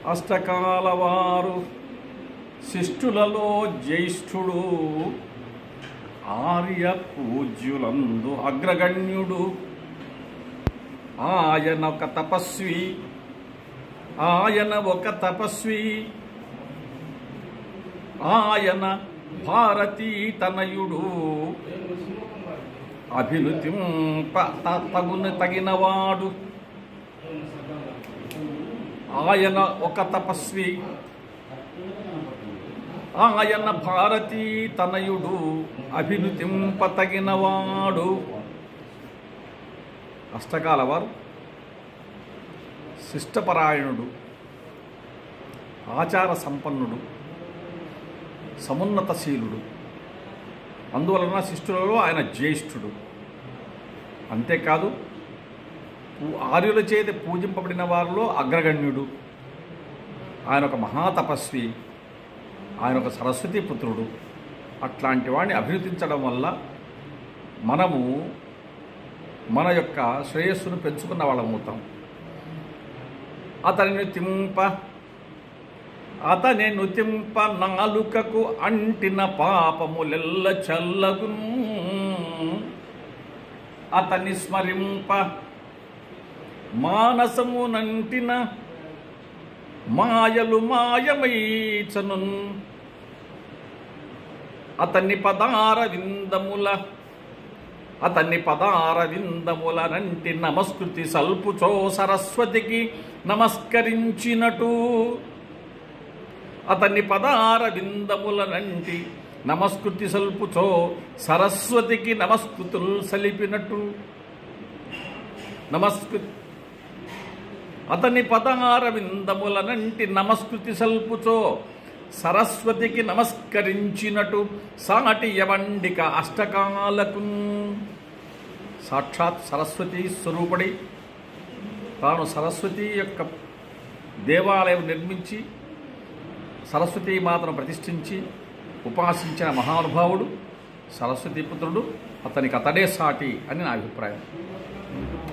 అష్టకాల వారు శిష్టులలో జ్యేష్ఠుడు ఆర్య పూజ్యులందు అగ్రగణ్యుడు ఆయన ఒక తపస్వి ఆయన ఒక తపస్వి ఆయన భారతీ తనయుడు అభినుతింప త- తగున తగినవాడు ఆయన ఒక తపస్వి ఆయన భారతీ తనయుడు అభినుతింప తగినవాడు అష్టకాల వారు శిష్టపరాయణుడు ఆచార సంపన్నుడు సమున్నతశీలుడు అందువలన శిష్టులలో ఆయన జ్యేష్ఠుడు అంతేకాదు పూ- ఆర్యుల చేత పూజింపబడిన వారిలో అగ్రగణ్యుడు ఆయన ఒక మహాతపస్వి ఆయన ఒక సరస్వతీ పుత్రుడు అట్లాంటి వాడిని అభినందించడం వల్ల మనము మన యొక్క శ్రేయస్సును పెంచుకున్న వాళ్ళమవుతాం అతనిని తింప అతని నుతింప నాలుకకు అంటిన పాపములెల్ల చల్లగును అతని స్మరింప మానసమునంటిన మాయలు మాయమైచను అతన్ని పదార విందముల అతన్ని పదార విందముల నంటి నమస్కృతి సల్పుచో సరస్వతికి నమస్కరించినట్టు అతన్ని పదార విందముల నంటి నమస్కృతి సల్పుచో సరస్వతికి నమస్కృతులు సలిపినట్టు నమస్కృతి అతని పదహార విందములనంటి నమస్కృతి సల్పుచో సరస్వతికి నమస్కరించినట్టు సాటి యవండిక అష్టకాలకు సాక్షాత్ సరస్వతి స్వరూపుడి తాను సరస్వతి యొక్క దేవాలయం నిర్మించి సరస్వతీ మాతను ప్రతిష్ఠించి ఉపాసించిన మహానుభావుడు సరస్వతీపుత్రుడు అతనికి అతడే సాటి అని నా అభిప్రాయం